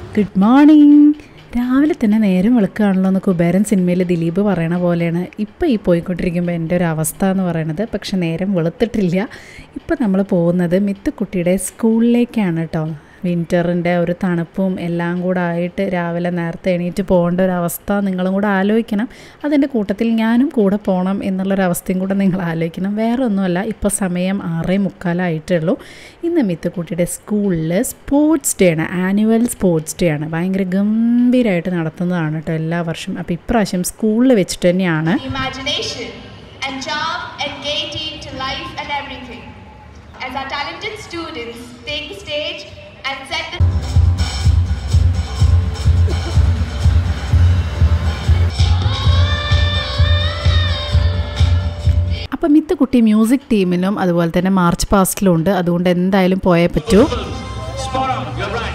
Good morning രാവിലെ തന്നെ നേരം വെളുക്കുകയാണല്ലോ എന്ന് കുബേരൻ സിനിമയിൽ ദിലീപ് പറയണ പോലെയാണ് ഇപ്പോൾ ഈ പോയിക്കൊണ്ടിരിക്കുമ്പോൾ എൻ്റെ ഒരു അവസ്ഥ എന്ന് പറയുന്നത് പക്ഷെ നേരം വെളുത്തിട്ടില്ല ഇപ്പോൾ നമ്മൾ പോകുന്നത് മിത്തുക്കുട്ടിയുടെ സ്കൂളിലേക്കാണ് കേട്ടോ വിൻ്ററിൻ്റെ ഒരു തണുപ്പും എല്ലാം കൂടെ ആയിട്ട് രാവിലെ നേരത്തെ എണീറ്റ് പോകേണ്ട ഒരു അവസ്ഥ നിങ്ങളും കൂടെ ആലോചിക്കണം അതിൻ്റെ കൂട്ടത്തിൽ ഞാനും കൂടെ പോകണം എന്നുള്ളൊരവസ്ഥയും കൂടെ നിങ്ങൾ ആലോചിക്കണം വേറെ ഒന്നുമല്ല ഇപ്പോൾ സമയം ആറേ മുക്കാലായിട്ടേ ഉള്ളൂ ഇന്ന് മിത്തുക്കുട്ടിയുടെ സ്കൂളിൽ സ്പോർട്സ് ഡേ ആണ് ആനുവൽ സ്പോർട്സ് ഡേ ആണ് ഭയങ്കര ഗംഭീരമായിട്ട് നടത്തുന്നതാണ് കേട്ടോ എല്ലാ വർഷവും അപ്പോൾ ഇപ്രാവശ്യം സ്കൂളിൽ വെച്ചിട്ട് തന്നെയാണ് imagination and charm and gaiety to life and everything. As our talented students take the stage and set the അപ്പം മിത്തുക്കുട്ടി മ്യൂസിക് ടീമിലും അതുപോലെ തന്നെ മാർച്ച് പാസ്റ്റിലും ഉണ്ട് അതുകൊണ്ട് എന്തായാലും പോയേ പറ്റൂ Spot on, you're right.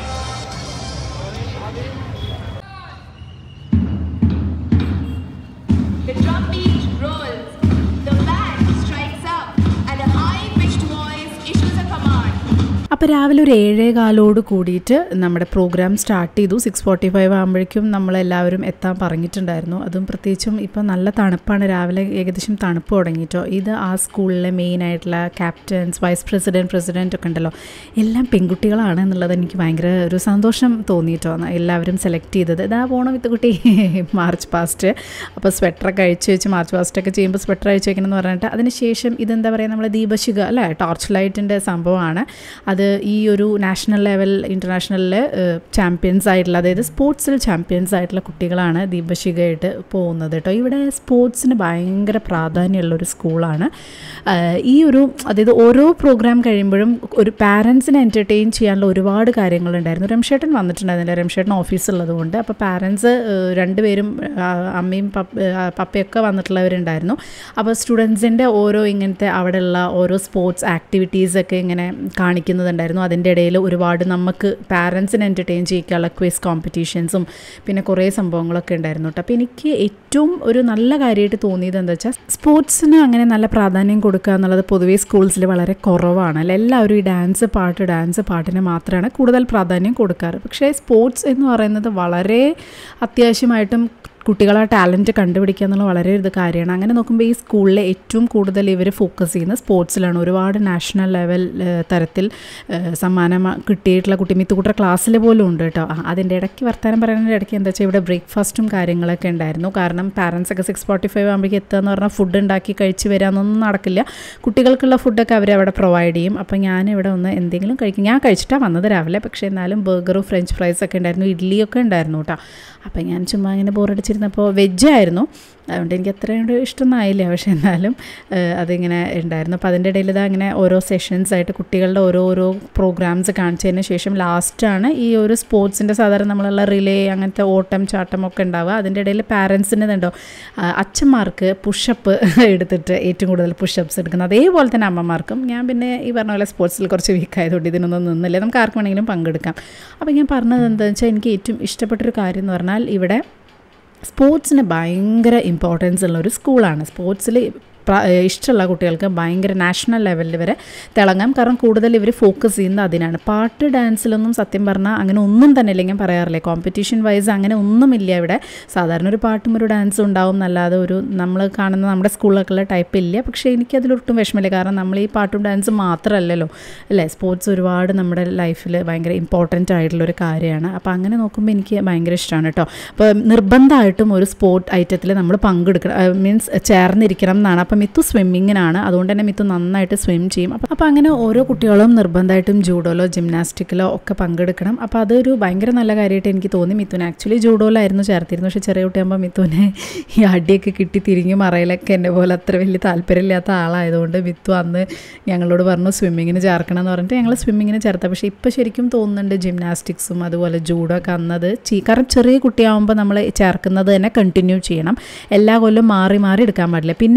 The drum beat rolls, the band strikes up, and a high-pitched voice issues a command. അപ്പോൾ രാവിലെ ഒരു ഏഴേ കാലോട് കൂടിയിട്ട് നമ്മുടെ പ്രോഗ്രാം സ്റ്റാർട്ട് ചെയ്തു സിക്സ് ഫോർട്ടി ഫൈവ് ആകുമ്പോഴേക്കും നമ്മളെല്ലാവരും എത്താൻ പറഞ്ഞിട്ടുണ്ടായിരുന്നു അതും പ്രത്യേകിച്ചും ഇപ്പോൾ നല്ല തണുപ്പാണ് രാവിലെ ഏകദേശം തണുപ്പ് തുടങ്ങിയിട്ടോ ഇത് ആ സ്കൂളിലെ മെയിൻ ആയിട്ടുള്ള ക്യാപ്റ്റൻസ് വൈസ് പ്രസിഡൻറ്റ് പ്രസിഡൻറ്റ് ഒക്കെ ഉണ്ടല്ലോ എല്ലാം പെൺകുട്ടികളാണ് എന്നുള്ളത് എനിക്ക് ഭയങ്കര ഒരു സന്തോഷം തോന്നിയിട്ടോ എല്ലാവരും സെലക്ട് ചെയ്തത് ഇതാ പോണം വിത്തുകുട്ടി മാർച്ച് പാസ്റ്റ് അപ്പോൾ സ്വെറ്ററൊക്കെ അഴിച്ച് വെച്ച് മാർച്ച് പാസ്റ്റൊക്കെ ചെയ്യുമ്പോൾ സ്വെറ്റർ അഴിച്ച് വെക്കണം എന്ന് പറഞ്ഞിട്ട് അതിനുശേഷം ഇതെന്താ പറയുക നമ്മളെ ദീപശിഖ അല്ലേ ടോർച്ച് ലൈറ്റിൻ്റെ സംഭവമാണ് അത് ഈ ഒരു നാഷണൽ ലെവൽ ഇൻ്റർനാഷണലിൽ ചാമ്പ്യൻസ് ആയിട്ടുള്ള അതായത് സ്പോർട്സിൽ ചാമ്പ്യൻസ് ആയിട്ടുള്ള കുട്ടികളാണ് ദീപശിഖയായിട്ട് പോകുന്നത് കേട്ടോ ഇവിടെ സ്പോർട്സിന് ഭയങ്കര പ്രാധാന്യമുള്ള ഒരു സ്കൂളാണ് ആഹ് ഈ ഒരു അതായത് ഓരോ പ്രോഗ്രാം കഴിയുമ്പോഴും ഒരു പാരൻസിനെ എൻ്റർടൈൻ ചെയ്യാനുള്ള ഒരുപാട് കാര്യങ്ങളുണ്ടായിരുന്നു രംഷേട്ടൻ വന്നിട്ടുണ്ടായിരുന്നില്ല രംഷേട്ടൻ ഓഫീസുള്ളത് കൊണ്ട് അപ്പോൾ പാരൻസ് രണ്ടുപേരും ആഹ് അമ്മയും പപ്പ ആഹ് പപ്പയൊക്കെ വന്നിട്ടുള്ളവരുണ്ടായിരുന്നു അപ്പോൾ സ്റ്റുഡൻസിൻ്റെ ഓരോ ഇങ്ങനത്തെ അവിടെയുള്ള ഓരോ സ്പോർട്സ് ആക്ടിവിറ്റീസൊക്കെ ഇങ്ങനെ കാണിക്കുന്നതുണ്ടായിരുന്നു അതിൻ്റെ ഇടയിൽ ഒരുപാട് നമുക്ക് പാരൻസിനെ എൻ്റർടൈൻ ചെയ്യിക്കാനുള്ള ക്വിസ് കോമ്പറ്റീഷൻസും പിന്നെ കുറേ സംഭവങ്ങളൊക്കെ ഉണ്ടായിരുന്നു കേട്ടോ അപ്പോൾ എനിക്ക് ഏറ്റവും ഒരു നല്ല കാര്യമായിട്ട് തോന്നിയത് എന്താ വെച്ചാൽ സ്പോർട്സിന് അങ്ങനെ നല്ല പ്രാധാന്യം കൊടുക്കുക എന്നുള്ളത് പൊതുവേ സ്കൂൾസിൽ വളരെ കുറവാണ് അല്ല എല്ലാവരും ഈ ഡാൻസ് പാട്ട് ഡാൻസ് പാട്ടിന് മാത്രമാണ് കൂടുതൽ പ്രാധാന്യം കൊടുക്കാറ് പക്ഷേ സ്പോർട്സ് എന്ന് പറയുന്നത് വളരെ അത്യാവശ്യമായിട്ടും കുട്ടികളെ ടാലൻറ്റ് കണ്ടുപിടിക്കുക എന്നുള്ള വളരെ ഒരു കാര്യമാണ് അങ്ങനെ നോക്കുമ്പോൾ ഈ സ്കൂളിലെ ഏറ്റവും കൂടുതൽ ഇവർ ഫോക്കസ് ചെയ്യുന്നത് സ്പോർട്സിലാണ് ഒരുപാട് നാഷണൽ ലെവൽ ഏഹ്, തരത്തിൽ ഏഹ്, സമ്മാനം കിട്ടിയിട്ടുള്ള കുട്ടി മിത്തുകൂട്ടർ ക്ലാസ്സിൽ പോലും ഉണ്ട് കേട്ടോ ആ, അതിൻ്റെ ഇടയ്ക്ക് വർത്തമാനം പറയുന്നതിൻ്റെ ഇടയ്ക്ക് എന്താ വെച്ചാൽ ഇവിടെ ബ്രേക്ക്ഫാസ്റ്റും കാര്യങ്ങളൊക്കെ ഉണ്ടായിരുന്നു കാരണം പാരൻസ് ഒക്കെ സിക്സ് ഫോർട്ടി ഫൈവ് ആകുമ്പോഴേക്ക് എത്തുക എന്ന് പറഞ്ഞാൽ ഫുഡ് ഉണ്ടാക്കി കഴിച്ച് വരാമെന്നൊന്നും നടക്കില്ല കുട്ടികൾക്കുള്ള ഫുഡൊക്കെ അവർ അവിടെ പ്രൊവൈഡ് ചെയ്യും അപ്പോൾ ഞാൻ ഇവിടെ ഒന്ന് എന്തെങ്കിലും കഴിക്കും ഞാൻ കഴിച്ചിട്ടാണ് വന്നത് രാവിലെ പക്ഷേ എന്നാലും ബർഗറും ഫ്രഞ്ച് ഫ്രൈസ് ഒക്കെ ഉണ്ടായിരുന്നു ഇഡ്ഡലിയൊക്കെ ഉണ്ടായിരുന്നു കേട്ടോ അപ്പോൾ ഞാൻ ചുമ്മാ ഇങ്ങനെ ബോറടിച്ചിരുന്നപ്പോൾ വെജായിരുന്നു അതുകൊണ്ട് എനിക്ക് അത്രയും ഇഷ്ടമൊന്നും ആയില്ല പക്ഷേ എന്നാലും ഏഹ്, അതിങ്ങനെ ഉണ്ടായിരുന്നു അപ്പോൾ അതിൻ്റെ ഇടയിൽ ഇതാ അങ്ങനെ ഓരോ സെഷൻസ് ആയിട്ട് കുട്ടികളുടെ ഓരോ ഓരോ പ്രോഗ്രാംസ് കാണിച്ചതിന് ശേഷം ലാസ്റ്റാണ് ഈ ഒരു സ്പോർട്സിൻ്റെ സാധാരണ നമ്മളുള്ള റിലേ അങ്ങനത്തെ ഓട്ടം ചാട്ടം ഒക്കെ ഉണ്ടാവുക അതിൻ്റെ ഇടയിൽ പാരൻസിന് ഇതുണ്ടോ ആ, അച്ഛന്മാർക്ക് പുഷപ്പ് എടുത്തിട്ട് ഏറ്റവും കൂടുതൽ പുഷപ്സ് എടുക്കുന്നത് അതേപോലെ തന്നെ അമ്മമാർക്കും ഞാൻ പിന്നെ ഈ പറഞ്ഞ പോലെ സ്പോർട്സിൽ കുറച്ച് വീക്ക് ആയതുകൊണ്ട് ഇതിനൊന്നും നിന്നില്ല നമുക്ക് ആർക്ക് വേണമെങ്കിലും പങ്കെടുക്കാം അപ്പോൾ ഞാൻ പറഞ്ഞത് എന്താണെന്ന് വെച്ചാൽ എനിക്ക് ഏറ്റവും ഇഷ്ടപ്പെട്ടൊരു കാര്യം എന്ന് പറഞ്ഞാൽ ഇവിടെ സ്പോർട്സിന് ഭയങ്കര ഇമ്പോർട്ടൻസ് ഉള്ള ഒരു സ്കൂളാണ് സ്പോർട്സിൽ ഇഷ്ടമുള്ള കുട്ടികൾക്ക് ഭയങ്കര നാഷണൽ ലെവലിൽ വരെ തിളങ്ങാം കാരണം കൂടുതൽ ഇവർ ഫോക്കസ് ചെയ്യുന്നത് അതിനാണ് പാട്ട് ഡാൻസിലൊന്നും സത്യം പറഞ്ഞാൽ അങ്ങനെ ഒന്നും തന്നെ ഇല്ല ഞാൻ പറയാറില്ലേ കോമ്പറ്റീഷൻ വൈസ് അങ്ങനെ ഒന്നുമില്ല ഇവിടെ സാധാരണ ഒരു പാട്ടും ഒരു ഡാൻസും ഉണ്ടാവും എന്നല്ലാതെ ഒരു നമ്മൾ കാണുന്ന നമ്മുടെ സ്കൂളിലൊക്കെയുള്ള ടൈപ്പ് ഇല്ല പക്ഷേ എനിക്കതിലൊട്ടും വിഷമമില്ല കാരണം നമ്മൾ ഈ പാട്ടും ഡാൻസും മാത്രമല്ലല്ലോ അല്ലേ സ്പോർട്സ് ഒരുപാട് നമ്മുടെ ലൈഫിൽ ഭയങ്കര ഇമ്പോർട്ടൻ്റ് ആയിട്ടുള്ള ഒരു കാര്യമാണ് അപ്പോൾ അങ്ങനെ നോക്കുമ്പോൾ എനിക്ക് ഭയങ്കര ഇഷ്ടമാണ് കേട്ടോ അപ്പോൾ നിർബന്ധമായിട്ടും ഒരു സ്പോർട്ട് ഐറ്റത്തിൽ നമ്മൾ പങ്കെടുക്കണം മീൻസ് ചേർന്നിരിക്കണം എന്നാണ് അപ്പോൾ മിത്തു സ്വിമ്മിങ്ങിനാണ് അതുകൊണ്ട് തന്നെ മിത്തു നന്നായിട്ട് സ്വിം ചെയ്യും അപ്പോൾ അപ്പോൾ അങ്ങനെ ഓരോ കുട്ടികളും നിർബന്ധമായിട്ടും ജൂഡോയിലോ ജിംനാസ്റ്റിക്കിലോ ഒക്കെ പങ്കെടുക്കണം അപ്പോൾ അതൊരു ഭയങ്കര നല്ല കാര്യമായിട്ട് എനിക്ക് തോന്നി മിത്തുന് ആക്ച്വലി ജൂഡോയിലായിരുന്നു ചേർത്തിരുന്നു പക്ഷേ ചെറിയ കുട്ടിയാകുമ്പോൾ മിത്തുവിന് ഈ അടിയൊക്കെ കിട്ടി തിരിഞ്ഞു മറയിലൊക്കെ എന്നെ പോലെ അത്ര വലിയ താല്പര്യമില്ലാത്ത ആളായതുകൊണ്ട് മിത്തു അന്ന് ഞങ്ങളോട് പറഞ്ഞു സ്വിമ്മിങ്ങിന് ചേർക്കണം എന്ന് പറഞ്ഞിട്ട് ഞങ്ങൾ സ്വിമ്മിങ്ങിന് ചേർത്ത പക്ഷേ ഇപ്പോൾ ശരിക്കും തോന്നുന്നുണ്ട് ജിംനാസ്റ്റിക്സും അതുപോലെ ജൂഡോ ഒക്കെ അന്നത് ചെയ് കാരണം ചെറിയ കുട്ടിയാകുമ്പോൾ നമ്മൾ ചേർക്കുന്നത് തന്നെ കണ്ടിന്യൂ ചെയ്യണം എല്ലാ കൊല്ലം മാറി മാറി എടുക്കാൻ പാടില്ല പിന്നെ മ്യൂസിക്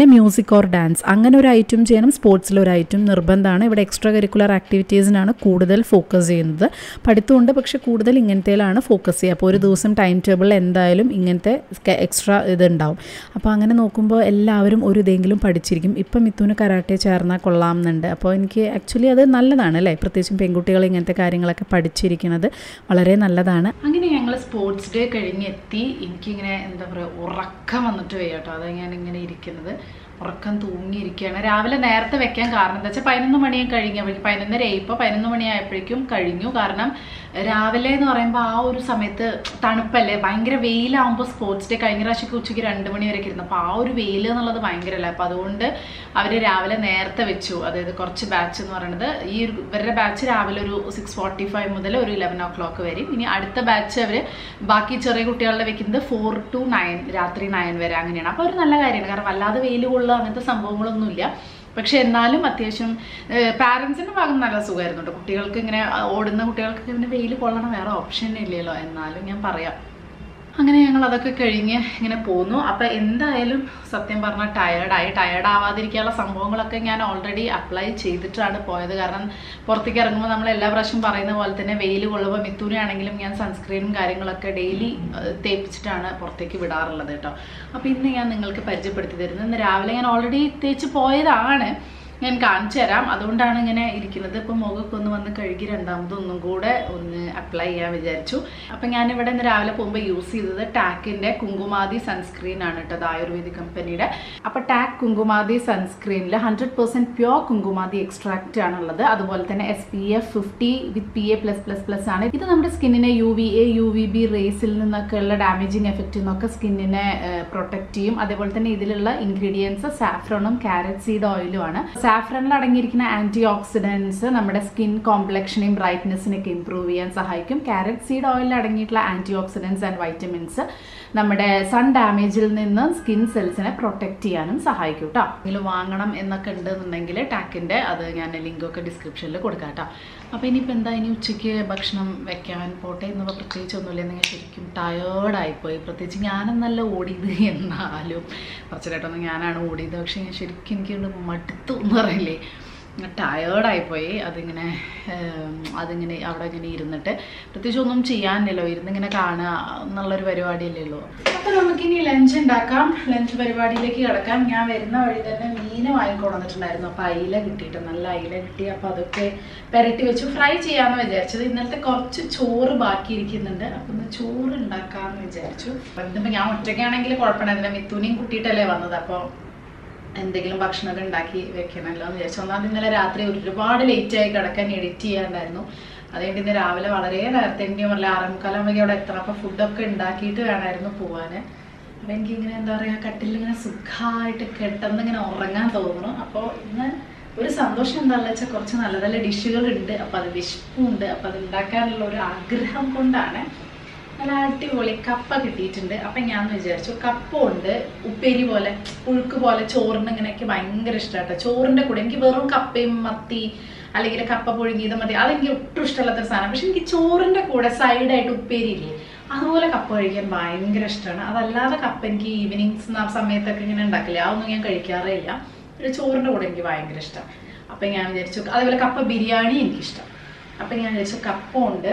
മ്യൂസിക് ഓർ ഡാൻസ് അങ്ങനെ ഒരു ഐറ്റം ചെയ്യണം സ്പോർട്സിൽ ഒരു ഐറ്റം നിർബന്ധമാണ് ഇവിടെ എക്സ്ട്രാ കരിക്കുലർ ആക്ടിവിറ്റീസിനാണ് കൂടുതൽ ഫോക്കസ് ചെയ്യുന്നത് പഠിത്തമുണ്ട് പക്ഷെ കൂടുതൽ ഇങ്ങനത്തേലാണ് ഫോക്കസ് ചെയ്യുക അപ്പോൾ ഒരു ദിവസം ടൈം ടേബിളിൽ എന്തായാലും ഇങ്ങനത്തെ എക്സ്ട്രാ ഇത് ഉണ്ടാവും അപ്പോൾ അങ്ങനെ നോക്കുമ്പോൾ എല്ലാവരും ഒരു ഇതെങ്കിലും പഠിച്ചിരിക്കും ഇപ്പം മിഥുന് കരാട്ടെ ചേർന്നാൽ കൊള്ളാം എന്നുണ്ട് അപ്പോൾ എനിക്ക് ആക്ച്വലി അത് നല്ലതാണ് അല്ലേ പ്രത്യേകിച്ചും പെൺകുട്ടികൾ ഇങ്ങനത്തെ കാര്യങ്ങളൊക്കെ പഠിച്ചിരിക്കുന്നത് വളരെ നല്ലതാണ് അങ്ങനെ ഞങ്ങൾ സ്പോർട്സ് ഡേ കഴിഞ്ഞെത്തി എനിക്കിങ്ങനെ എന്താ പറയുക ഉറക്കം വന്നിട്ട് വയ്യ കേട്ടോ അതാണ് ഞാൻ ഇങ്ങനെ ഇരിക്കുന്നത് ഉറക്കം തൂങ്ങിയിരിക്കുകയാണ് രാവിലെ നേരത്തെ വെക്കാൻ കാരണം എന്താ വെച്ചാൽ പതിനൊന്ന് മണിയും കഴിഞ്ഞപ്പോഴേക്കും പതിനൊന്നര ഇപ്പോൾ പതിനൊന്ന് മണിയായപ്പോഴേക്കും കഴിഞ്ഞു കാരണം രാവിലെ എന്ന് പറയുമ്പോൾ ആ ഒരു സമയത്ത് തണുപ്പല്ലേ ഭയങ്കര വെയിലാവുമ്പോൾ സ്പോർട്സ് ഡേ കഴിഞ്ഞ പ്രാവശ്യമൊക്കെ ഉച്ചയ്ക്ക് രണ്ട് മണി വരെയൊക്കെ ഇരുന്നു അപ്പോൾ ആ ഒരു വെയിൽ എന്നുള്ളത് ഭയങ്കരല്ലേ അപ്പോൾ അതുകൊണ്ട് അവർ രാവിലെ നേരത്തെ വെച്ചു അതായത് കുറച്ച് ബാച്ച് എന്ന് പറയുന്നത് ഈ ഒരു ഇവരുടെ ബാച്ച് രാവിലെ ഒരു സിക്സ് ഫോർട്ടി ഫൈവ് മുതൽ ഒരു ഇലവൻ ഓ ക്ലോക്ക് വരും ഇനി അടുത്ത ബാച്ച് അവർ ബാക്കി ചെറിയ കുട്ടികളുടെ വെക്കുന്നത് ഫോർ ടു നയൻ രാത്രി നയൻ വരെ അങ്ങനെയാണ് അപ്പോൾ ഒരു നല്ല കാര്യമാണ് കാരണം വല്ലാതെ വെയിൽ കൊള്ളുക അങ്ങനത്തെ സംഭവങ്ങളൊന്നുമില്ല പക്ഷെ എന്നാലും അത്യാവശ്യം പാരൻസിൻ്റെ ഭാഗം നല്ല സുഖമായിരുന്നു കേട്ടോ കുട്ടികൾക്ക് ഇങ്ങനെ ആ, ഓടുന്ന കുട്ടികൾക്ക് ഇങ്ങനെ വെയിൽ കൊള്ളണം വേറെ ഓപ്ഷൻ ഇല്ലല്ലോ എന്നാലും ഞാൻ പറയാം അങ്ങനെ ഞങ്ങൾ അതൊക്കെ കഴിഞ്ഞ് ഇങ്ങനെ പോന്നു അപ്പം എന്തായാലും സത്യം പറഞ്ഞാൽ ടയേർഡായി ടയേർഡ് ആവാതിരിക്കാനുള്ള സംഭവങ്ങളൊക്കെ ഞാൻ ഓൾറെഡി അപ്ലൈ ചെയ്തിട്ടാണ് പോയത് കാരണം പുറത്തേക്ക് ഇറങ്ങുമ്പോൾ നമ്മൾ എല്ലാ പ്രാവശ്യം പറയുന്ന പോലെ തന്നെ വെയിൽ കൊള്ളുമ്പോൾ മിത്തൂരാണെങ്കിലും ഞാൻ സൺസ്ക്രീനും കാര്യങ്ങളൊക്കെ ഡെയിലി തേപ്പിച്ചിട്ടാണ് പുറത്തേക്ക് വിടാറുള്ളത് കേട്ടോ അപ്പോൾ ഇന്ന് ഞാൻ നിങ്ങൾക്ക് പരിചയപ്പെടുത്തി തരുന്നത് ഇന്ന് രാവിലെ ഞാൻ ഓൾറെഡി തേച്ച് പോയതാണ് ഞാൻ കാണിച്ചു തരാം അതുകൊണ്ടാണ് ഇങ്ങനെ ഇരിക്കുന്നത് ഇപ്പം മുഖമൊക്കെ ഒന്ന് വന്ന് കഴുകി രണ്ടാമത് ഒന്നും കൂടെ ഒന്ന് അപ്ലൈ ചെയ്യാൻ വിചാരിച്ചു അപ്പം ഞാനിവിടെ ഇന്ന് രാവിലെ പോകുമ്പോൾ യൂസ് ചെയ്തത് ടാക്കിൻ്റെ കുങ്കുമാതി സൺസ്ക്രീൻ ആണ് കേട്ടോ അത് ആയുർവേദിക് കമ്പനിയുടെ അപ്പോൾ ടാക്ക് കുങ്കുമാതി സൺസ്ക്രീനിൽ hundred percent pure Kumkumadi extract ആണുള്ളത് അതുപോലെ തന്നെ S P F fifty with P A plus plus plus ആണ് ഇത് നമ്മുടെ സ്കിന്നിനെ U V A U V B റേസിൽ നിന്നൊക്കെ ഉള്ള ഡാമേജിങ് എഫക്റ്റിൽ നിന്നൊക്കെ സ്കിന്നിനെ പ്രൊട്ടക്റ്റ് ചെയ്യും അതേപോലെ തന്നെ ഇതിലുള്ള ഇൻഗ്രീഡിയൻസ് സാഫ്രോണും കാരറ്റ് സീഡ് ഓയിലും ആണ് സാഫ്രണിൽ അടങ്ങിയിരിക്കുന്ന ആന്റി ഓക്സിഡൻസ് നമ്മുടെ സ്കിൻ കോംപ്ലക്ഷനെയും ബ്രൈറ്റ്നെസ്സിനൊക്കെ ഇംപ്രൂവ് ചെയ്യാൻ സഹായിക്കും കാരറ്റ് സീഡ് ഓയിലിൽ അടങ്ങിയിട്ടുള്ള ആന്റി ഓക്സിഡൻസ് ആൻഡ് വൈറ്റമിൻസ് നമ്മുടെ സൺ ഡാമേജിൽ നിന്ന് സ്കിൻ സെൽസിനെ പ്രൊട്ടക്ട് ചെയ്യാനും സഹായിക്കും കേട്ടോ ഇതിൽ വാങ്ങണം എന്നൊക്കെ ഉണ്ടെന്നുണ്ടെങ്കിൽ ടാക്കിൻ്റെ അത് ഞാൻ ലിങ്കൊക്കെ ഡിസ്ക്രിപ്ഷനിൽ കൊടുക്കാം കേട്ടോ അപ്പോൾ ഇനിയിപ്പോൾ എന്താ ഇനി ഉച്ചയ്ക്ക് ഭക്ഷണം വെക്കാൻ പോട്ടെ എന്നപ്പോൾ പ്രത്യേകിച്ച് ഒന്നുമില്ല നിങ്ങൾ ശരിക്കും ടയേർഡായിപ്പോയി പ്രത്യേകിച്ച് ഞാനെന്നല്ല ഓടിയത് എന്നാലും കുറച്ചിട്ടായിട്ടൊന്നും ഞാനാണ് ഓടിയത് പക്ഷേ ഞാൻ ശരിക്കും എനിക്ക് മടുത്തു എന്ന് പറയില്ലേ ടയേർഡായിപ്പോയി അതിങ്ങനെ ഏം, അതിങ്ങനെ അവിടെ ഇങ്ങനെ ഇരുന്നിട്ട് പ്രത്യേകിച്ച് ഒന്നും ചെയ്യാനില്ലല്ലോ ഇരുന്നിങ്ങനെ കാണുക എന്നുള്ളൊരു പരിപാടിയല്ലല്ലോ അപ്പോൾ നമുക്കിനി ലഞ്ച് ഉണ്ടാക്കാം ലഞ്ച് പരിപാടിയിലേക്ക് കിടക്കാം ഞാൻ വരുന്ന വഴി തന്നെ മീൻ വാങ്ങിക്കൊണ്ടുവന്നിട്ടുണ്ടായിരുന്നു അപ്പോൾ അയില കിട്ടിയിട്ട് നല്ല അയില കിട്ടി അപ്പോൾ അതൊക്കെ പെരട്ടി വെച്ചു ഫ്രൈ ചെയ്യാമെന്ന് വിചാരിച്ചത് ഇന്നലത്തെ കുറച്ച് ചോറ് ബാക്കി ഇരിക്കുന്നുണ്ട് അപ്പോൾ ഒന്ന് ചോറ് ഉണ്ടാക്കാമെന്ന് വിചാരിച്ചു അപ്പം ഇതിപ്പോൾ ഞാൻ ഒറ്റയ്ക്കാണെങ്കിൽ കുഴപ്പമുണ്ടായിരുന്നില്ല മിത്തുനെയും കൂട്ടിയിട്ടല്ലേ വന്നത് അപ്പോൾ എന്തെങ്കിലും ഭക്ഷണമൊക്കെ ഉണ്ടാക്കി വെക്കണമല്ലോ എന്ന് വിചാരിച്ചു ഒന്നാമത് ഇന്നലെ രാത്രി ഒരുപാട് ലേറ്റ് ആയി കിടക്കാൻ എഡിറ്റ് ചെയ്യാണ്ടായിരുന്നു അതുകൊണ്ട് ഇന്ന് രാവിലെ വളരെ നേരത്തെ എനിക്ക് പറഞ്ഞ ആറേമുക്കാലാകുമ്പോൾ അവിടെ എത്തണം അപ്പോൾ ഫുഡൊക്കെ ഉണ്ടാക്കിയിട്ട് വേണമായിരുന്നു പോവാൻ അപ്പം എനിക്കിങ്ങനെ എന്താ പറയുക കട്ടിൽ ഇങ്ങനെ സുഖമായിട്ട് കെട്ടെന്ന് ഇങ്ങനെ ഉറങ്ങാൻ തോന്നുന്നു അപ്പോൾ ഇന്ന് ഒരു സന്തോഷം എന്താണെന്ന് വെച്ചാൽ കുറച്ച് നല്ല നല്ല ഡിഷുകൾ ഉണ്ട് അപ്പോൾ അത് വിശപ്പുണ്ട് അപ്പോൾ അത് ഉണ്ടാക്കാനുള്ള ഒരു ആഗ്രഹം കൊണ്ടാണ് നല്ല അടിപൊളി കപ്പ കിട്ടിയിട്ടുണ്ട് അപ്പം ഞാൻ വിചാരിച്ചു കപ്പ ഉണ്ട് ഉപ്പേരി പോലെ പുഴുക്ക് പോലെ ചോറിന് ഇങ്ങനെയൊക്കെ ഭയങ്കര ഇഷ്ടമാട്ടോ ചോറിൻ്റെ കൂടെ എനിക്ക് വെറും കപ്പയും മത്തി അല്ലെങ്കിൽ കപ്പ പുഴുങ്ങിയത് മതി അതെനിക്ക് ഒട്ടും ഇഷ്ടമല്ലാത്തൊരു സാധനം പക്ഷെ എനിക്ക് ചോറിൻ്റെ കൂടെ സൈഡായിട്ട് ഉപ്പേരി ഇല്ലേ അതുപോലെ കപ്പ കഴിക്കാൻ ഭയങ്കര ഇഷ്ടമാണ് അതല്ലാതെ കപ്പ എനിക്ക് ഈവനിങ്സ് സമയത്തൊക്കെ ഇങ്ങനെ ഉണ്ടാക്കില്ല അതൊന്നും ഞാൻ കഴിക്കാറേ ഇല്ല ഒരു ചോറിൻ്റെ കൂടെ എനിക്ക് ഭയങ്കര ഇഷ്ടം അപ്പം ഞാൻ വിചാരിച്ചു അതേപോലെ കപ്പ ബിരിയാണി എനിക്കിഷ്ടം അപ്പം ഞാൻ വിചാരിച്ചു കപ്പ ഉണ്ട്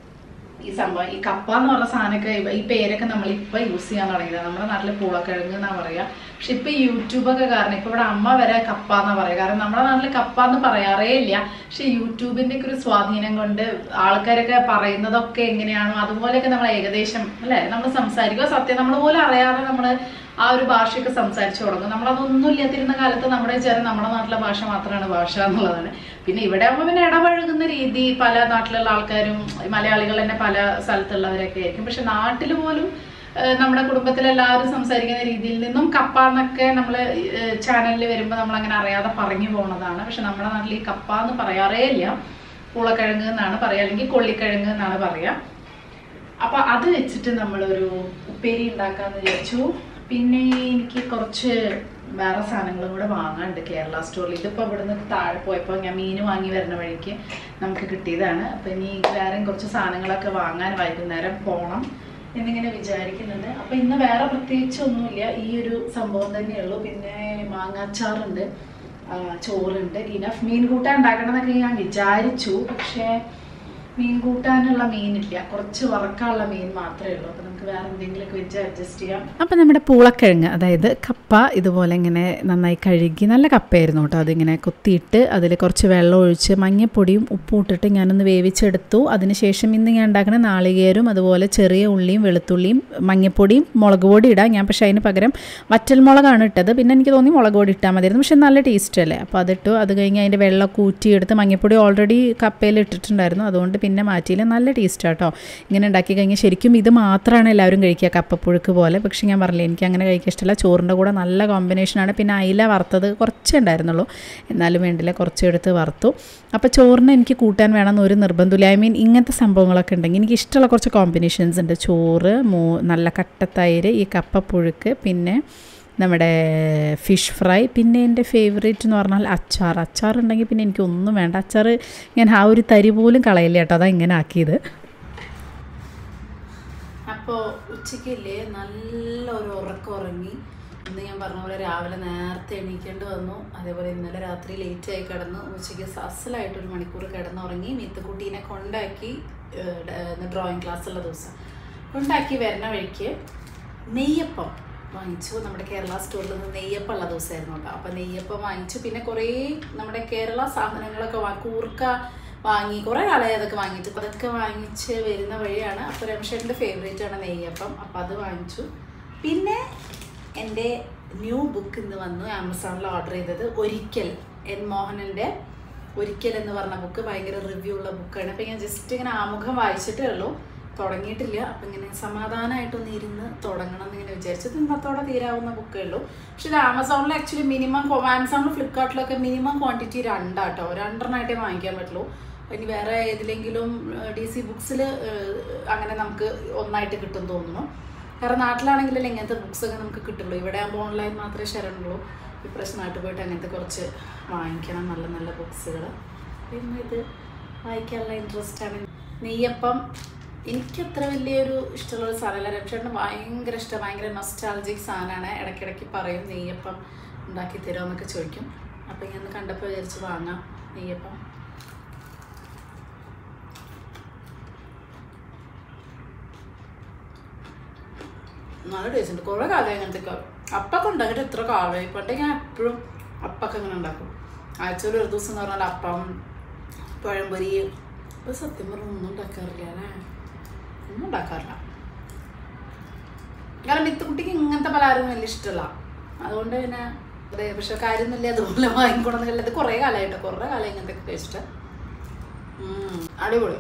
ഈ സംഭവം ഈ കപ്പ എന്ന് പറഞ്ഞ സാധനമൊക്കെ ഇവ- ഈ പേരൊക്കെ നമ്മൾ ഇപ്പൊ യൂസ് ചെയ്യാൻ തുടങ്ങിയത് നമ്മുടെ നാട്ടില് പൂളക്കിഴങ്ങ് എന്നാ പറയാ പക്ഷെ ഇപ്പൊ ഈ യൂട്യൂബൊക്കെ കാരണം ഇപ്പൊ ഇവിടെ അമ്മ വരെ കപ്പ എന്നാ പറയാ കാരണം നമ്മുടെ നാട്ടില് കപ്പ എന്ന് പറയാറേ ഇല്ല പക്ഷെ യൂട്യൂബിന്റെ ഒക്കെ ഒരു സ്വാധീനം കൊണ്ട് ആൾക്കാരൊക്കെ പറയുന്നതൊക്കെ എങ്ങനെയാണോ അതുപോലെയൊക്കെ നമ്മൾ ഏകദേശം അല്ലെ നമ്മൾ സംസാരിക്കുക സത്യം നമ്മൾ പോലും അറിയാതെ നമ്മൾ ആ ഒരു ഭാഷയൊക്കെ സംസാരിച്ചു തുടങ്ങും നമ്മളതൊന്നും ഇല്ലാത്തിരുന്ന കാലത്ത് നമ്മുടെ വിചാരം നമ്മുടെ നാട്ടിലെ ഭാഷ മാത്രമാണ് ഭാഷ എന്നുള്ളതാണ് പിന്നെ ഇവിടെ ആകുമ്പോൾ പിന്നെ ഇടപഴകുന്ന രീതി പല നാട്ടിലുള്ള ആൾക്കാരും മലയാളികൾ തന്നെ പല സ്ഥലത്തുള്ളവരൊക്കെ ആയിരിക്കും പക്ഷെ നാട്ടിൽ പോലും ഏഹ് നമ്മുടെ കുടുംബത്തിലെല്ലാവരും സംസാരിക്കുന്ന രീതിയിൽ നിന്നും കപ്പ എന്നൊക്കെ നമ്മൾ ചാനലിൽ വരുമ്പോൾ നമ്മൾ അങ്ങനെ അറിയാതെ പറഞ്ഞു പോകുന്നതാണ് പക്ഷെ നമ്മുടെ നാട്ടിൽ ഈ കപ്പ എന്ന് പറയാറേ ഇല്ല പൂളക്കിഴങ്ങ് എന്നാണ് പറയുക അല്ലെങ്കിൽ കൊള്ളിക്കിഴങ്ങ് എന്നാണ് പറയുക അപ്പൊ അത് വെച്ചിട്ട് നമ്മളൊരു ഉപ്പേരി ഉണ്ടാക്കാന്ന് വിചാരിച്ചു പിന്നെ എനിക്ക് കുറച്ച് വേറെ സാധനങ്ങളും കൂടെ വാങ്ങാനുണ്ട് കേരള സ്റ്റോറിൽ ഇതിപ്പോൾ ഇവിടുന്ന് താഴെ പോയപ്പോൾ ഞാൻ മീൻ വാങ്ങി വരുന്ന വഴിക്ക് നമുക്ക് കിട്ടിയതാണ് അപ്പം ഇനി വേറെയും കുറച്ച് സാധനങ്ങളൊക്കെ വാങ്ങാൻ വൈകുന്നേരം പോകണം എന്നിങ്ങനെ വിചാരിക്കുന്നുണ്ട് അപ്പൊ ഇന്ന് വേറെ പ്രത്യേകിച്ച് ഒന്നുമില്ല ഈ ഒരു സംഭവം തന്നെയുള്ളൂ പിന്നെ മാങ്ങാച്ചാറുണ്ട് ആ, ചോറുണ്ട് ഇനഫ് മീൻ കൂട്ടാൻ ഉണ്ടാക്കണം എന്നൊക്കെ ഞാൻ വിചാരിച്ചു പക്ഷേ മീൻ കൂട്ടാനുള്ള മീനില്ല കുറച്ച് വറക്കാനുള്ള മീൻ മാത്രമേ ഉള്ളൂ അപ്പൊ നമുക്ക് വേറെ എന്തെങ്കിലുമൊക്കെ വെച്ച് അഡ്ജസ്റ്റ് ചെയ്യാം അപ്പം നമ്മുടെ പൂളക്കിഴങ്ങ് അതായത് കപ്പ ഇതുപോലെ ഇങ്ങനെ നന്നായി കഴുകി നല്ല കപ്പയായിരുന്നു കേട്ടോ അതിങ്ങനെ കുത്തിയിട്ട് അതിൽ കുറച്ച് വെള്ളം ഒഴിച്ച് മഞ്ഞപ്പൊടിയും ഉപ്പും ഇട്ടിട്ട് ഞാനൊന്ന് വേവിച്ചെടുത്തു അതിനുശേഷം ഇന്ന് ഞാൻ ഉണ്ടാക്കുന്ന നാളികേരും അതുപോലെ ചെറിയ ഉള്ളിയും വെളുത്തുള്ളിയും മഞ്ഞപ്പൊടിയും മുളക് പൊടി ഇടാം ഞാൻ പക്ഷേ അതിന് പകരം വറ്റൽ മുളകാണ് ഇട്ടത് പിന്നെ എനിക്ക് തോന്നി മുളക് പൊടി ഇട്ടാൽ മതിയായിരുന്നു പക്ഷെ നല്ല ടേസ്റ്റ് അല്ലേ അപ്പോൾ അതിട്ടു അത് കഴിഞ്ഞ് അതിൻ്റെ വെള്ളം കൂറ്റിയെടുത്ത് മഞ്ഞപ്പൊടി ഓൾറെഡി കപ്പയിൽ ഇട്ടിട്ടുണ്ടായിരുന്നു അതുകൊണ്ട് പിന്നെ മാറ്റിയില്ല നല്ല ടേസ്റ്റ് കേട്ടോ ഇങ്ങനെ ഉണ്ടാക്കി കഴിഞ്ഞാൽ ശരിക്കും ഇത് മാത്രമാണ് എല്ലാവരും കഴിക്കുക കപ്പപ്പുഴുക്ക് പോലെ പക്ഷേ ഞാൻ പറഞ്ഞില്ല എനിക്ക് അങ്ങനെ കഴിക്കാൻ ഇഷ്ടമല്ല ചോറിൻ്റെ കൂടെ നല്ല കോമ്പിനേഷനാണ് പിന്നെ അയില വറുത്തത് കുറച്ചേ ഉണ്ടായിരുന്നുള്ളൂ എന്നാലും വേണ്ടില്ല കുറച്ച് എടുത്ത് വറുത്തു അപ്പോൾ ചോറിന് എനിക്ക് കൂട്ടാൻ വേണമെന്ന് ഒരു നിർബന്ധമില്ല ഐ മീൻ ഇങ്ങനത്തെ സംഭവങ്ങളൊക്കെ ഉണ്ടെങ്കിൽ എനിക്ക് ഇഷ്ടമുള്ള കുറച്ച് കോമ്പിനേഷൻസ് ഉണ്ട് ചോറ് മൂ നല്ല കട്ടത്തൈര് ഈ കപ്പപ്പുഴുക്ക് പിന്നെ നമ്മുടെ ഫിഷ് ഫ്രൈ പിന്നെ എൻ്റെ ഫേവറേറ്റ് എന്ന് പറഞ്ഞാൽ അച്ചാർ അച്ചാർ ഉണ്ടെങ്കിൽ പിന്നെ എനിക്കൊന്നും വേണ്ട അച്ചാർ ഞാൻ ആ ഒരു തരി പോലും കളയില്ല കേട്ടോ അതാ ഇങ്ങനെ ആക്കിയത് അപ്പോൾ ഉച്ചയ്ക്കില്ലേ നല്ല ഒരു ഉറക്കം ഉറങ്ങി ഇന്ന് ഞാൻ പറഞ്ഞ പോലെ രാവിലെ നേരത്തെ എണീക്കേണ്ടി വന്നു അതേപോലെ ഇന്നലെ രാത്രി ലേറ്റ് ആയി കിടന്നു ഉച്ചയ്ക്ക് അസലായിട്ട് ഒരു മണിക്കൂർ കിടന്നുറങ്ങി മിത്തുക്കുട്ടീനെ കൊണ്ടാക്കി ഡ്രോയിങ് ക്ലാസ്സുള്ള ദിവസം കൊണ്ടാക്കി വരുന്ന വഴിക്ക് നെയ്യപ്പം വാങ്ങിച്ചു നമ്മുടെ കേരള സ്റ്റോറിൽ നിന്ന് നെയ്യപ്പം ഉള്ള ദിവസമായിരുന്നു കേട്ടോ അപ്പം നെയ്യപ്പം വാങ്ങിച്ചു പിന്നെ കുറേ നമ്മുടെ കേരള സാധനങ്ങളൊക്കെ വാ കൂർക്ക വാങ്ങി കുറേ കാലമായി അതൊക്കെ വാങ്ങിയിട്ട് അതൊക്കെ വാങ്ങിച്ച് വരുന്ന വഴിയാണ് അപ്പോൾ രമേശേട്ടൻ്റെ ഫേവറേറ്റ് ആണ് നെയ്യപ്പം അപ്പം അത് വാങ്ങിച്ചു പിന്നെ എൻ്റെ ന്യൂ ബുക്ക് ഇന്ന് വന്നു ആമസോണിൽ ഓർഡർ ചെയ്തത് ഒരിക്കൽ എൻ മോഹനൻ്റെ ഒരിക്കൽ എന്ന് പറഞ്ഞ ബുക്ക് ഭയങ്കര റിവ്യൂ ഉള്ള ബുക്കാണ് അപ്പം ഞാൻ ജസ്റ്റ് ഇങ്ങനെ ആമുഖം വായിച്ചിട്ടേ ഉള്ളൂ തുടങ്ങിയിട്ടില്ല അപ്പം ഇങ്ങനെ സമാധാനമായിട്ടൊന്ന് ഇരുന്ന് തുടങ്ങണം എന്നിങ്ങനെ വിചാരിച്ചത് ഇന്നത്തോടെ തീരാവുന്ന ബുക്കേ ഉള്ളൂ പക്ഷെ ഇത് ആമസോണിൽ ആക്ച്വലി മിനിമം ആമസോണിലും ഫ്ലിപ്കാർട്ടിലൊക്കെ മിനിമം ക്വാണ്ടിറ്റി രണ്ടാട്ടോ രണ്ടെണ്ണമായിട്ടേ വാങ്ങിക്കാൻ പറ്റുള്ളൂ ഇനി വേറെ ഏതിലെങ്കിലും ഡി സി ബുക്സിൽ അങ്ങനെ നമുക്ക് ഒന്നായിട്ട് കിട്ടും തോന്നുന്നു കാരണം നാട്ടിലാണെങ്കിലല്ലേ ഇങ്ങനത്തെ ബുക്സൊക്കെ നമുക്ക് കിട്ടുള്ളൂ ഇവിടെ ആകുമ്പോൾ ഓൺലൈൻ മാത്രമേ ശരണുള്ളൂ ഇപ്രാവശ്യം നാട്ടിൽ പോയിട്ട് അങ്ങനത്തെ കുറച്ച് വാങ്ങിക്കണം നല്ല നല്ല ബുക്സുകൾ പിന്നെ ഇത് വായിക്കാനുള്ള ഇൻട്രസ്റ്റ് ആണ് നെയ്യപ്പം എനിക്ക് അത്ര വലിയൊരു ഇഷ്ടമുള്ള ഒരു സാധനമല്ല രക്ഷേട്ടന് ഭയങ്കര ഇഷ്ടം ഭയങ്കര നൊസ്റ്റാൾജിക് സാധനമാണ് ഇടയ്ക്കിടയ്ക്ക് പറയും നെയ്യപ്പം ഉണ്ടാക്കി തരുമോ എന്നൊക്കെ ചോദിക്കും അപ്പം ഞാൻ കണ്ടപ്പോൾ വിചാരിച്ച് വാങ്ങാം നെയ്യപ്പം നല്ല ടേസ്റ്റ് ഉണ്ട് കുറേ കാലം അങ്ങനത്തെ അപ്പൊക്കെ ഉണ്ടാക്കിയിട്ട് എത്ര കാലമായി പണ്ട് ഞാൻ എപ്പോഴും അപ്പൊക്കെ അങ്ങനെ ഉണ്ടാക്കും ആഴ്ചയിൽ ഒരു ദിവസം എന്ന് പറഞ്ഞാൽ അപ്പം പഴംപൊരി ഇപ്പൊ സത്യം പറഞ്ഞാൽ ഒന്നും ഉണ്ടാക്കാറില്ല അല്ലേ ഒന്നും ഉണ്ടാക്കാറില്ല കാരണം മിത്തുകുട്ടിക്ക് ഇങ്ങനത്തെ പലഹാരം വലിയ ഇഷ്ടമല്ല അതുകൊണ്ട് പിന്നെ അതെ പക്ഷെ കാര്യമൊന്നുമില്ല അതുപോലെ വാങ്ങിക്കൊണ്ടെന്നില്ല ഇത് കുറേ കാലമായിട്ട് കുറേ കാലം ഇങ്ങനത്തെ കഴിച്ചിട്ട് ഉം, അടിപൊളി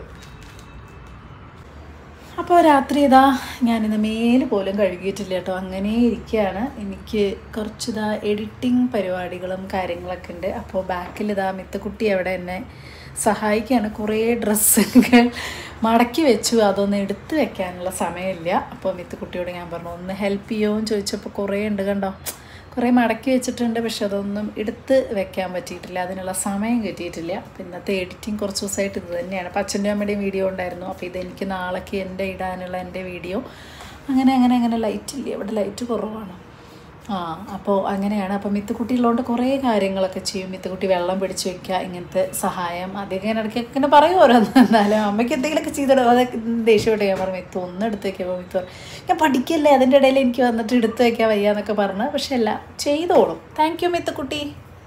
അപ്പോൾ രാത്രി ഇതാ ഞാനിന്ന് മേല് പോലും കഴുകിയിട്ടില്ല കേട്ടോ അങ്ങനെ ഇരിക്കുകയാണ് എനിക്ക് കുറച്ചിതാ എഡിറ്റിംഗ് പരിപാടികളും കാര്യങ്ങളൊക്കെ ഉണ്ട് അപ്പോൾ ബാക്കിൽ ഇതാ മിത്തക്കുട്ടി അവിടെ എന്നെ സഹായിക്കുകയാണ് കുറേ ഡ്രസ്സൊക്കെ മടക്കി വെച്ചു അതൊന്ന് എടുത്ത് വെക്കാനുള്ള സമയമില്ല അപ്പോൾ മിത്തുക്കുട്ടിയോട് ഞാൻ പറഞ്ഞു ഒന്ന് ഹെൽപ്പ് ചെയ്യുമോ എന്ന് ചോദിച്ചപ്പോൾ കുറേ ഉണ്ട് കണ്ടോ കുറേ മടക്കി വെച്ചിട്ടുണ്ട് പക്ഷെ അതൊന്നും എടുത്ത് വെക്കാൻ പറ്റിയിട്ടില്ല അതിനുള്ള സമയം കിട്ടിയിട്ടില്ല അപ്പോൾ ഇന്നത്തെ എഡിറ്റിംഗ് കുറച്ച് ദിവസമായിട്ട് ഇത് തന്നെയാണ് അപ്പോൾ അച്ഛൻ്റെ അമ്മയുടെയും വീഡിയോ ഉണ്ടായിരുന്നു അപ്പോൾ ഇതെനിക്ക് നാളേക്ക് എൻ്റെ ഇടാനുള്ള എൻ്റെ വീഡിയോ അങ്ങനെ അങ്ങനെ അങ്ങനെ ലൈറ്റ് ഇല്ല ഇവിടെ ലൈറ്റ് കുറവാണ് ആ അപ്പോൾ അങ്ങനെയാണ് അപ്പോൾ മിത്തുക്കുട്ടി ഉള്ളതുകൊണ്ട് കുറേ കാര്യങ്ങളൊക്കെ ചെയ്യും മിത്തുക്കുട്ടി വെള്ളം പിടിച്ച് വെക്കുക ഇങ്ങനത്തെ സഹായം അധികം ഞാൻ ഇടയ്ക്കൊക്കെ ഇങ്ങനെ പറയും ഓരോന്ന് എന്നാലും അമ്മയ്ക്ക് എന്തെങ്കിലുമൊക്കെ ചെയ്തിടും അതൊക്കെ ദേഷ്യപ്പെട്ട് ഞാൻ പറഞ്ഞു മിത്തു ഒന്ന് എടുത്ത് വെക്കുമ്പോൾ മിത്തു പറയും, ഞാൻ പഠിക്കല്ലേ അതിൻ്റെ ഇടയിൽ എനിക്ക് വന്നിട്ട് എടുത്ത് വെക്കാൻ വയ്യ എന്നൊക്കെ പറഞ്ഞ് പക്ഷെ അല്ല ചെയ്തോളും താങ്ക് യു മിത്തുക്കുട്ടി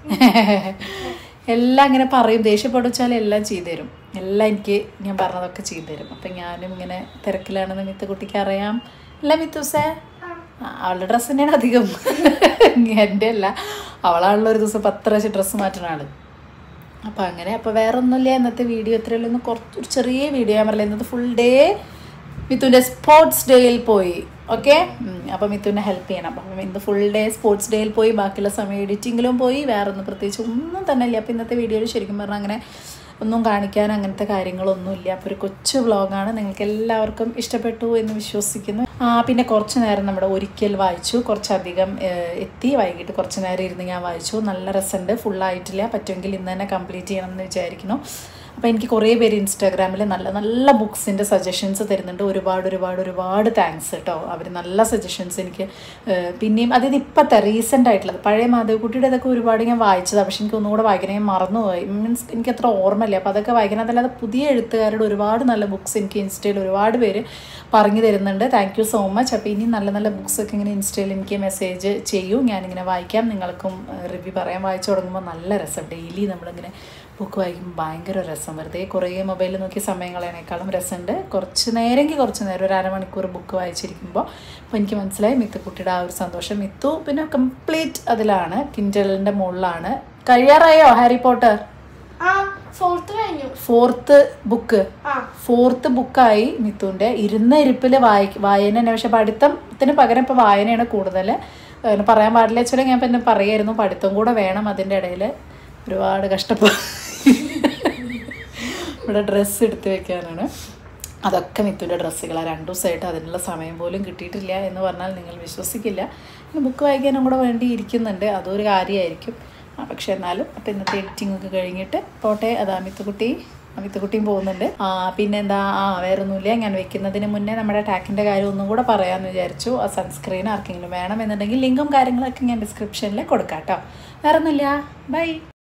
എല്ലാം ഇങ്ങനെ പറയും ദേഷ്യപ്പെടുവച്ചാൽ എല്ലാം ചെയ്തു തരും എല്ലാം എനിക്ക് ഞാൻ പറഞ്ഞതൊക്കെ ചെയ്തു തരും അപ്പം ഞാനും ഇങ്ങനെ തിരക്കിലാണെന്ന് മിത്തുക്കുട്ടിക്ക് അറിയാം അല്ല മിത്തുസേ ആ, അവളുടെ ഡ്രസ്സ് തന്നെയാണ് അധികം എൻ്റെ അല്ല അവളാണല്ലോ ഒരു ദിവസം പത്ത് പ്രാവശ്യം ഡ്രസ്സ് മാറ്റുന്ന ആള് അപ്പോൾ അങ്ങനെ അപ്പോൾ വേറെ ഒന്നുമില്ല ഇന്നത്തെ വീഡിയോ എത്രയുള്ളൂ ഇന്ന് കുറച്ച് ഒരു ചെറിയ വീഡിയോ ഞാൻ പറഞ്ഞില്ല ഇന്നത്തെ ഫുൾ ഡേ മിത്തുവിൻ്റെ സ്പോർട്സ് ഡേയിൽ പോയി ഓക്കെ അപ്പോൾ മിത്തുവിനെ ഹെൽപ്പ് ചെയ്യണം അപ്പം ഇന്ന് ഫുൾ ഡേ സ്പോർട്സ് ഡേയിൽ പോയി ബാക്കിയുള്ള സമയം എഡിറ്റിങ്ങിലും പോയി വേറെ ഒന്നും പ്രത്യേകിച്ച് ഒന്നും തന്നെ ഇല്ല അപ്പോൾ ഇന്നത്തെ വീഡിയോയിൽ ശരിക്കും പറഞ്ഞാൽ അങ്ങനെ ഒന്നും കാണിക്കാൻ അങ്ങനത്തെ കാര്യങ്ങളൊന്നുമില്ല അപ്പോൾ ഒരു കൊച്ചു വ്ളോഗാണ് നിങ്ങൾക്ക് എല്ലാവർക്കും ഇഷ്ടപ്പെട്ടു എന്ന് വിശ്വസിക്കുന്നു ആ പിന്നെ കുറച്ച് നേരം നമ്മുടെ ഒരിക്കൽ വായിച്ചു കുറച്ചധികം ഏഹ്, എത്തി വൈകിട്ട് കുറച്ച് നേരം ഇരുന്ന് ഞാൻ വായിച്ചു നല്ല രസമുണ്ട് ഫുള്ളായിട്ടില്ല പറ്റുമെങ്കിൽ ഇന്ന് തന്നെ കംപ്ലീറ്റ് ചെയ്യണം എന്ന് വിചാരിക്കുന്നു അപ്പോൾ എനിക്ക് കുറേ പേര് ഇൻസ്റ്റാഗ്രാമിൽ നല്ല നല്ല ബുക്സിൻ്റെ സജഷൻസ് തരുന്നുണ്ട് ഒരുപാട് ഒരുപാട് ഒരുപാട് താങ്ക്സ് കേട്ടോ അവർ നല്ല സജഷൻസ് എനിക്ക് ഏഹ്, പിന്നെയും അതായത് ഇപ്പോഴത്തെ റീസെൻ്റ് ആയിട്ടുള്ളത് പഴയ മാധവക്കുട്ടിയുടെ ഇതൊക്കെ ഒരുപാട് ഞാൻ വായിച്ചതാണ് പക്ഷെ എനിക്ക് ഒന്നുകൂടെ വായിക്കണം ഞാൻ മറന്നുപോയി മീൻസ് എനിക്ക് അത്ര ഓർമ്മയില്ല അപ്പോൾ അതൊക്കെ വായിക്കണം അതല്ലാതെ പുതിയ എഴുത്തുകാരുടെ ഒരുപാട് നല്ല ബുക്സ് എനിക്ക് ഇൻസ്റ്റയിൽ ഒരുപാട് പേര് പറഞ്ഞു തരുന്നുണ്ട് താങ്ക് യു സോ മച്ച് അപ്പോൾ ഇനി നല്ല നല്ല ബുക്സൊക്കെ ഇങ്ങനെ ഇൻസ്റ്റയിൽ എനിക്ക് മെസ്സേജ് ചെയ്യൂ ഞാനിങ്ങനെ വായിക്കാം നിങ്ങൾക്കും റിവ്യൂ പറയാൻ വായിച്ചു തുടങ്ങുമ്പോൾ നല്ല രസം ഡെയിലി നമ്മളിങ്ങനെ ബുക്ക് വായിക്കുമ്പോൾ ഭയങ്കര രസം വെറുതെ കുറേ മൊബൈലിൽ നോക്കി സമയം കളയണേക്കാളും രസമുണ്ട് കുറച്ച് നേരെങ്കിൽ കുറച്ച് നേരം ഒരു അരമണിക്കൂർ ബുക്ക് വായിച്ചിരിക്കുമ്പോൾ അപ്പോൾ എനിക്ക് മനസ്സിലായി മിത്തുക്കുട്ടിയുടെ ആ ഒരു സന്തോഷം മിത്തു പിന്നെ കംപ്ലീറ്റ് അതിലാണ് കിൻഡലിൻ്റെ മുകളിലാണ് കഴിയാറായോ ഹാരി പോട്ടർ ആ ഫോർത്ത് കഴിഞ്ഞു ഫോർത്ത് ബുക്ക് ആ ഫോർത്ത് ബുക്കായി മിത്തുവിൻ്റെ ഇരുന്ന ഇരിപ്പിൽ വായി വായന തന്നെ പക്ഷെ പഠിത്തത്തിന് പകരം ഇപ്പോൾ വായനയാണ് കൂടുതൽ അങ്ങനെ പറയാൻ പാടില്ല വെച്ചാൽ ഞാൻ പിന്നെ പറയായിരുന്നു പഠിത്തം കൂടെ വേണം അതിൻ്റെ ഇടയിൽ ഒരുപാട് കഷ്ടപ്പാട് ഇവിടെ ഡ്രസ്സ് എടുത്ത് വെക്കാനാണ് അതൊക്കെ മിത്തുവിൻ്റെ ഡ്രസ്സുകളാണ് രണ്ടു ദിവസമായിട്ട് അതിനുള്ള സമയം പോലും കിട്ടിയിട്ടില്ല എന്ന് പറഞ്ഞാൽ നിങ്ങൾ വിശ്വസിക്കില്ല പിന്നെ ബുക്ക് വായിക്കാനും കൂടെ വേണ്ടി ഇരിക്കുന്നുണ്ട് അതൊരു കാര്യമായിരിക്കും ആ, പക്ഷെ എന്നാലും അപ്പം ഇന്നത്തെ എഡിറ്റിംഗ് ഒക്കെ കഴിഞ്ഞിട്ട് പോട്ടെ അതാ മിത്തുക്കുട്ടി മിത്തുക്കുട്ടിയും പോകുന്നുണ്ട് ആ പിന്നെന്താ ആ വേറെ ഒന്നുമില്ല ഞാൻ വെക്കുന്നതിന് മുന്നേ നമ്മുടെ ടാക്കിൻ്റെ കാര്യം ഒന്നും കൂടെ പറയാമെന്ന് വിചാരിച്ചു ആ സൺസ്ക്രീൻ ആർക്കെങ്കിലും വേണമെന്നുണ്ടെങ്കിൽ ലിങ്കും കാര്യങ്ങളൊക്കെ ഞാൻ ഡിസ്ക്രിപ്ഷനിൽ കൊടുക്കാം കേട്ടോ വേറെ ഒന്നുമില്ല ബൈ